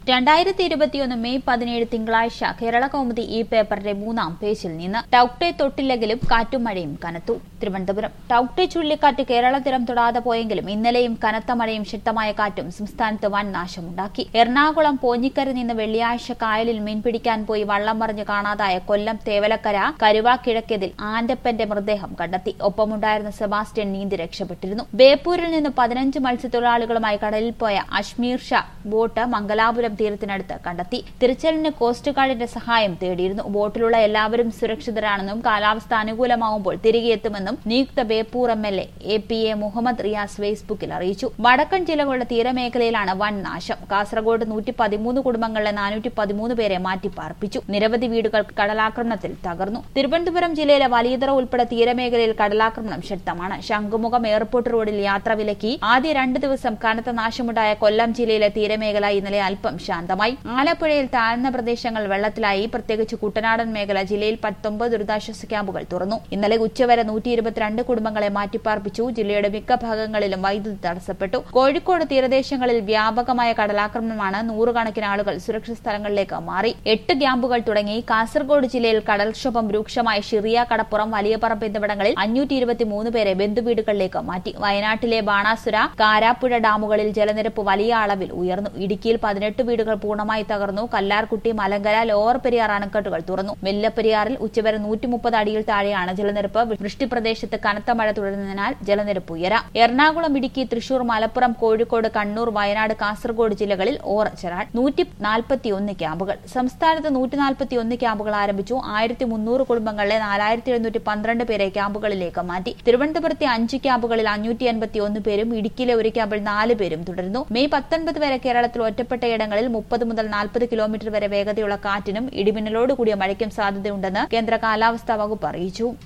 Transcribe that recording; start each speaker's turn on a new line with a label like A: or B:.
A: രണ്ടായിരത്തി ഇരുപത്തിയൊന്ന് മെയ് പതിനേഴ് തിങ്കളാഴ്ച കേരള കൗമുദി ഈ പേപ്പറിന്റെ മൂന്നാം പേജിൽ നിന്ന് ടൌക്ടെ തൊട്ടില്ലെങ്കിലും കാറ്റും മഴയും കനത്തു തിരുവനന്തപുരം ടൌക്ടെ ചുഴലിക്കാറ്റ് കേരള തീരം തൊടാതെ പോയെങ്കിലും ഇന്നലെയും കനത്ത മഴയും ശക്തമായ കാറ്റും സംസ്ഥാനത്ത് വൻ നാശമുണ്ടാക്കി എറണാകുളം പോഞ്ഞിക്കര നിന്ന് വെള്ളിയാഴ്ച കായലിൽ മീൻ പിടിക്കാൻ പോയി വള്ളം മറിഞ്ഞ് കാണാതായ കൊല്ലം തേവലക്കര കരുവ കിഴക്കേതിൽ ആന്റപ്പന്റെ മൃതദേഹം കണ്ടെത്തി ഒപ്പമുണ്ടായിരുന്ന സെബാസ്റ്റ്യൻ നീന്തി രക്ഷപ്പെട്ടിരുന്നു ബേപ്പൂരിൽ നിന്ന് പതിനഞ്ച് മത്സ്യത്തൊഴിലാളികളുമായി കടലിൽ പോയ അഷ്മീർ ഷാ ബോട്ട് മംഗലാപുരം തീരത്തിനടുത്ത് കണ്ടെത്തി തിരച്ചിലിന് കോസ്റ്റ് ഗാർഡിന്റെ സഹായം തേടിയിരുന്നു ബോട്ടിലുള്ള എല്ലാവരും സുരക്ഷിതരാണെന്നും കാലാവസ്ഥ അനുകൂലമാവുമ്പോൾ തിരികെ എത്തുമെന്നും നിയുക്ത Beypore M L A P A Muhammad Riyas ഫേസ്ബുക്കിൽ അറിയിച്ചു വടക്കൻ ജില്ലകളുടെ തീരമേഖലയിലാണ് വൻ നാശം കാസർഗോഡ് നൂറ്റി പതിമൂന്ന് കുടുംബങ്ങളിലെ നാനൂറ്റി പതിമൂന്ന് പേരെ മാറ്റിപ്പാർപ്പിച്ചു നിരവധി വീടുകൾ കടലാക്രമണത്തിൽ തകർന്നു തിരുവനന്തപുരം ജില്ലയിലെ വലിയതറ ഉൾപ്പെടെ തീരമേഖലയിൽ കടലാക്രമണം ശക്തമാണ് ശംഖുമുഖം എയർപോർട്ട് റോഡിൽ യാത്ര വിലക്കി ആദ്യ രണ്ട് ദിവസം കനത്ത നാശമുണ്ടായ കൊല്ലം ജില്ലയിലെ തീരമേഖല ഇന്നലെ അല്പം ശാന്തമായി ആലപ്പുഴയിൽ താഴ്ന്ന പ്രദേശങ്ങൾ വെള്ളത്തിലായി പ്രത്യേകിച്ച് കുട്ടനാടൻ മേഖല ജില്ലയിൽ പത്തൊമ്പത് ദുരിതാശ്വാസ ക്യാമ്പുകൾ തുറന്നു ഇന്നലെ ഉച്ചവരെ നൂറ്റി ഇരുപത്തിരണ്ട് കുടുംബങ്ങളെ മാറ്റിപ്പാർപ്പിച്ചു ജില്ലയുടെ മിക്ക ഭാഗങ്ങളിലും വൈദ്യുതി തടസ്സപ്പെട്ടു കോഴിക്കോട് തീരദേശങ്ങളിൽ വ്യാപകമായ കടലാക്രമണമാണ് നൂറുകണക്കിന് ആളുകൾ സുരക്ഷിത സ്ഥലങ്ങളിലേക്ക് മാറി എട്ട് ക്യാമ്പുകൾ തുടങ്ങി കാസർഗോഡ് ജില്ലയിൽ കടൽക്ഷോഭം രൂക്ഷമായ ഷിറിയ കടപ്പുറം വലിയപറമ്പ് എന്നിവിടങ്ങളിൽ അഞ്ഞൂറ്റി ഇരുപത്തിമൂന്ന് പേരെ ബന്ധുവീടുകളിലേക്ക് മാറ്റി വയനാട്ടിലെ ബാണാസുര കാരാപ്പുഴ ഡാമുകളിൽ ജലനിരപ്പ് വലിയ അളവിൽ ഉയർന്നു ഇടുക്കിയിൽ പതിനെട്ട് വീടുകൾ പൂർണ്ണമായി തകർന്നു കല്ലാർകുട്ടി മലങ്കര ലോവർ പെരിയാർ അണക്കെട്ടുകൾ തുറന്നു വെല്ലപ്പെരിയാറിൽ ഉച്ചവരെ നൂറ്റി മുപ്പത് അടിയിൽ താഴെയാണ് ജലനിരപ്പ് വൃഷ്ടിപ്രദേശത്ത് കനത്ത മഴ തുടരുന്നതിനാൽ ജലനിരപ്പ് ഉയരാം എറണാകുളം ഇടുക്കി തൃശൂർ മലപ്പുറം കോഴിക്കോട് കണ്ണൂർ വയനാട് കാസർഗോഡ് ജില്ലകളിൽ ഓറഞ്ച് അലർട്ട് നൂറ്റി നാൽപ്പത്തിയൊന്ന് ക്യാമ്പുകൾ സംസ്ഥാനത്ത് നൂറ്റി നാൽപ്പത്തിയൊന്ന് ക്യാമ്പുകൾ ആരംഭിച്ചു ആയിരത്തി മുന്നൂറ് കുടുംബങ്ങളിലെ നാലായിരത്തി എഴുന്നൂറ്റി പന്ത്രണ്ട് പേരെ ക്യാമ്പുകളിലേക്ക് മാറ്റി തിരുവനന്തപുരത്തെ അഞ്ച് ക്യാമ്പുകളിൽ അഞ്ഞൂറ്റി അൻപത്തിയൊന്ന് പേരും ഇടുക്കിയിലെ ഒരു ക്യാമ്പിൽ നാല് പേരും തുടരുന്നു മെയ് പത്തൊൻപത് വരെ കേരളത്തിൽ ഒറ്റപ്പെട്ട ഇടങ്ങളിൽ മുപ്പത് മുതൽ നാൽപ്പത് കിലോമീറ്റർ വരെ വേഗതയുള്ള കാറ്റിനും ഇടിമിന്നലോട് കൂടിയ മഴയ്ക്കും സാധ്യതയുണ്ടെന്ന് കേന്ദ്ര കാലാവസ്ഥാ വകുപ്പ് അറിയിച്ചു